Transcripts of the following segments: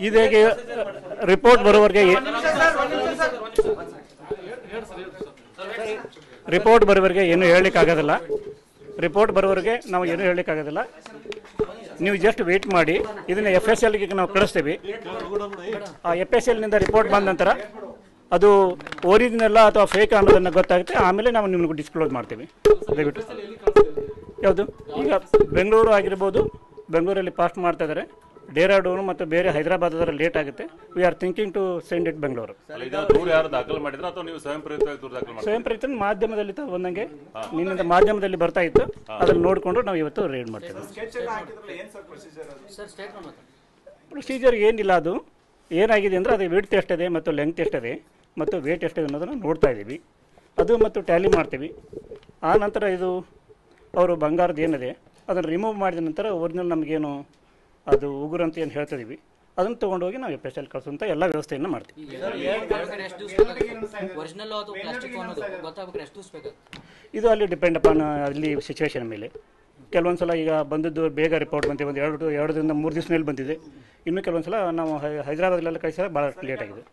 ಇದೇಗೆ report ಬರೋವರೆಗೆ ಏ- report ಬರೋವರೆಗೆ ಏನು ಹೇಳಲಿಕ್ಕಾಗೋದಿಲ್ಲ report ಬರೋವರೆಗೆ ನಾವು ಏನು ಹೇಳಲಿಕ್ಕಾಗೋದಿಲ್ಲ ನೀವು ಜಸ್ಟ್ ವೇಟ್ ಮಾಡಿ ಇದನ್ನ ಎಫ್ ಎಸ್ ಎಲ್ಗೆ ನಾವು ಕಳಿಸ್ತೀವಿ ಆ ಎಫ್ ಎಸ್ ಎಲ್ನಿಂದ ರಿಪೋರ್ಟ್ ಬಂದ ನಂತರ ಅದು ಒರಿಜಿನಲ್ಲ ಅಥವಾ ಫೇಕ್ ಅನ್ನೋದನ್ನು ಗೊತ್ತಾಗುತ್ತೆ ಆಮೇಲೆ ನಾವು ನಿಮ್ಗೆ ಡಿಸ್ಕ್ಲೋಸ್ ಮಾಡ್ತೀವಿ ದಯವಿಟ್ಟು ಯಾವುದು ಈಗ ಬೆಂಗಳೂರು ಆಗಿರ್ಬೋದು ಬೆಂಗಳೂರಲ್ಲಿ ಪಾಸ್ಟ್ ಮಾಡ್ತಾ ಇದ್ದಾರೆ ಡೇರಾಡೂನು ಮತ್ತು ಬೇರೆ ಹೈದರಾಬಾದರ ಲೇಟ್ ಆಗುತ್ತೆ we are thinking to send it Bengaluru ಅಲ್ಲ, ಇದನ್ನ ದೂರ ಯಾರು ದಾಖಲು ಮಾಡಿದ್ರ ಅಥವಾ ನೀವು ಸ್ವಯಂ ಪ್ರೇರಿತವಾಗಿ ದೂರ ದಾಖಲು ಮಾಡಿ ಸ್ವಯಂ ಪ್ರೇರಿತ ಮಾಧ್ಯಮದಲ್ಲಿ ತ- ಬಂದಂಗೆ ನಿನ್ನಿಂದ ಮಾಧ್ಯಮದಲ್ಲಿ ಬರ್ತಾ ಇತ್ತು ಅದನ್ನು ನೋಡಿಕೊಂಡು ನಾವು ಇವತ್ತು ರೇಡ್ ಮಾಡ್ತೇವೆ ಪ್ರೊಸೀಜರ್ ಏನಿಲ್ಲ ಅದು ಏನಾಗಿದೆ ಅಂದರೆ ಅದು ವಿಡ್ತ್ ಎಷ್ಟಿದೆ ಮತ್ತು ಲೆಂತ್ ಎಷ್ಟಿದೆ ಮತ್ತು ವೇಟ್ ಎಷ್ಟಿದೆ ಅನ್ನೋದನ್ನು ನೋಡ್ತಾ ಇದ್ದೀವಿ ಅದು ಮತ್ತು ಟ್ಯಾಲಿ ಮಾಡ್ತೀವಿ ಆ ನಂತರ ಇದು ಅವರು ಬಂಗಾರದ ಏನಿದೆ ಅದನ್ನು ರಿಮೂವ್ ಮಾಡಿದ ನಂತರ ಒರಿಜಿನಲ್ ನಮಗೇನು ಅದು ಉಗುರು ಅಂತ ಏನು ಹೇಳ್ತಾ ಇದೀವಿ ಅದನ್ನು ತೊಗೊಂಡೋಗಿ ನಾವು ಎಫ್ ಎಸ್ ಎಲ್ ಕಳಿಸುವಂಥ ಎಲ್ಲ ವ್ಯವಸ್ಥೆಯನ್ನು ಮಾಡ್ತೀವಿ ಒರಿಜಿನಲ್ ಅಥವಾ ಪ್ಲಾಸ್ಟಿಕ್ ಅನ್ನೋದು ಗೊತ್ತಾಗ್ಬೇಕಾದ್ರೆ ಎಷ್ಟು ದಿವಸ ಬೇಕಾಗುತ್ತೆ ಇದು ಅಲ್ಲಿ ಡಿಪೆಂಡ್ ಅಪಾನ್ ಅಲ್ಲಿ ಸಿಚುವೇಶನ್ ಮೇಲೆ ಕೆಲವೊಂದು ಸಲ ಈಗ ಬಂದದ್ದು ಬೇಗ ರಿಪೋರ್ಟ್ ಬಂದಿದೆ ಒಂದು ಎರಡು ಎರಡರಿಂದ ಮೂರು ದಿವಸ ಮೇಲೆ ಬಂದಿದೆ ಇನ್ನು ಕೆಲವೊಂದು ಸಲ ನಾವು ಹೈ- ಹೈದರಾಬಾದ್ಲೆಲ್ಲ ಕಳಿಸಿದಾಗ ಭಾಳಷ್ಟು ಲೇಟ್ ಆಗಿದೆ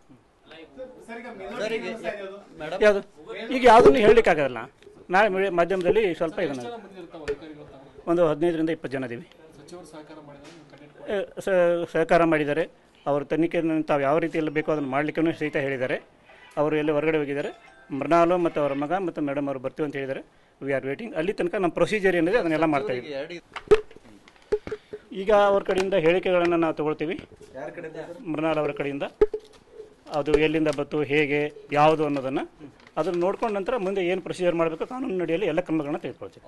ಯಾವುದು ಈಗ ಯಾವುದನ್ನು ಹೇಳಲಿಕ್ಕಾಗಲ್ಲ ನಾಳೆ ಮೆ- ಮಾಧ್ಯಮದಲ್ಲಿ ಸ್ವಲ್ಪ ಇದನ್ನು ಒಂದು ಹದಿನೈದರಿಂದ ಇಪ್ಪತ್ತು ಜನ ಇದ್ದೀವಿ ಏ, ಸ- ಸಹಕಾರ ಮಾಡಿದ್ದಾರೆ ಅವರು ತನಿಖೆಯನ್ನು ತಾವು ಯಾವ ರೀತಿಯಲ್ಲಿ ಬೇಕೋ ಅದನ್ನು ಮಾಡಲಿಕ್ಕೂ ಸಹಿತ ಹೇಳಿದ್ದಾರೆ ಅವರು ಎಲ್ಲಿ ಹೊರಗಡೆ ಹೋಗಿದ್ದಾರೆ ಮೃಣಾಲು ಮತ್ತು ಅವರ ಮಗ ಮತ್ತು ಮೇಡಮ್ ಅವರು ಬರ್ತೀವಿ ಅಂತ ಹೇಳಿದ್ದಾರೆ ವಿ ಆರ್ ವೇಟಿಂಗ್ ಅಲ್ಲಿ ತನಕ ನಮ್ಮ ಪ್ರೊಸೀಜರ್ ಏನಿದೆ ಅದನ್ನೆಲ್ಲ ಮಾಡ್ತಾ ಇದ್ದೀವಿ ಈಗ ಅವ್ರ ಕಡೆಯಿಂದ ಹೇಳಿಕೆಗಳನ್ನು ನಾವು ತಗೊಳ್ತೀವಿ ಮೃಣಾಲ್ ಅವರ ಕಡೆಯಿಂದ ಅದು ಎಲ್ಲಿಂದ ಬಂತು ಹೇಗೆ ಯಾವುದು ಅನ್ನೋದನ್ನು ಅದನ್ನು ನೋಡ್ಕೊಂಡ ನಂತರ ಮುಂದೆ ಏನು ಪ್ರೊಸೀಜರ್ ಮಾಡಬೇಕು ಕಾನೂನು ನಡೆಯಲ್ಲಿ ಎಲ್ಲ ಕ್ರಮಗಳನ್ನ ತೆಗೆದುಕೊಳ್ತೀವಿ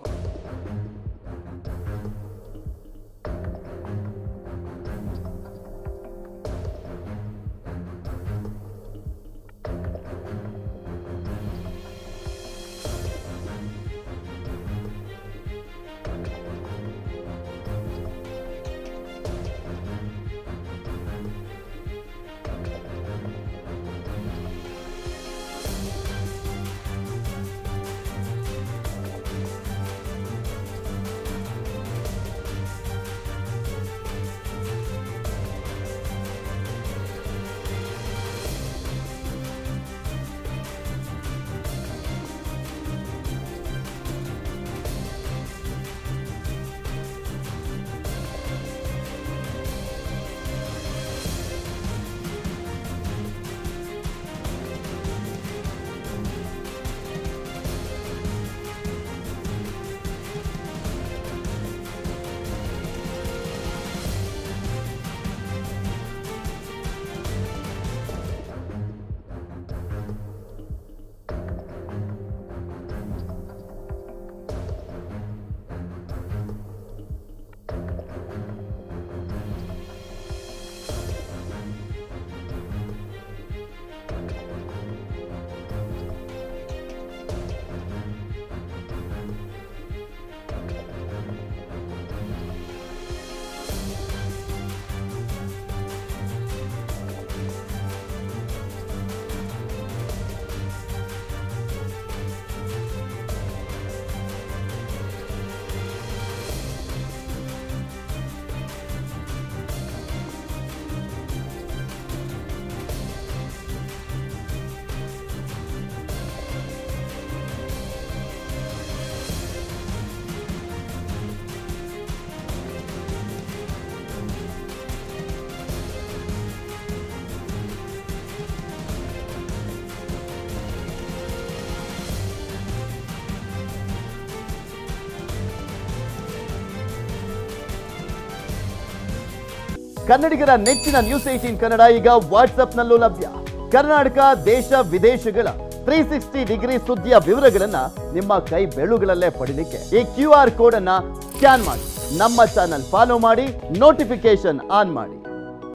ಕನ್ನಡಿಗರ ನೆಚ್ಚಿನ ನ್ಯೂಸ್ ಏಟೀನ್ ಕನ್ನಡ ಈಗ ವಾಟ್ಸ್ಆಪ್ನಲ್ಲೂ ಲಭ್ಯ ಕರ್ನಾಟಕ ದೇಶ ವಿದೇಶಗಳ ತ್ರೀ ಸಿಕ್ಸ್ಟಿ ಡಿಗ್ರಿ ಸುದ್ದಿಯ ವಿವರಗಳನ್ನ ನಿಮ್ಮ ಕೈ ಬೆಳುಗಳಲ್ಲೇ ಪಡಿಲಿಕ್ಕೆ ಈ ಕ್ಯೂ ಆರ್ ಕೋಡ್ ಅನ್ನ ಸ್ಕ್ಯಾನ್ ಮಾಡಿ ನಮ್ಮ ಚಾನಲ್ ಫಾಲೋ ಮಾಡಿ ನೋಟಿಫಿಕೇಶನ್ ಆನ್ ಮಾಡಿ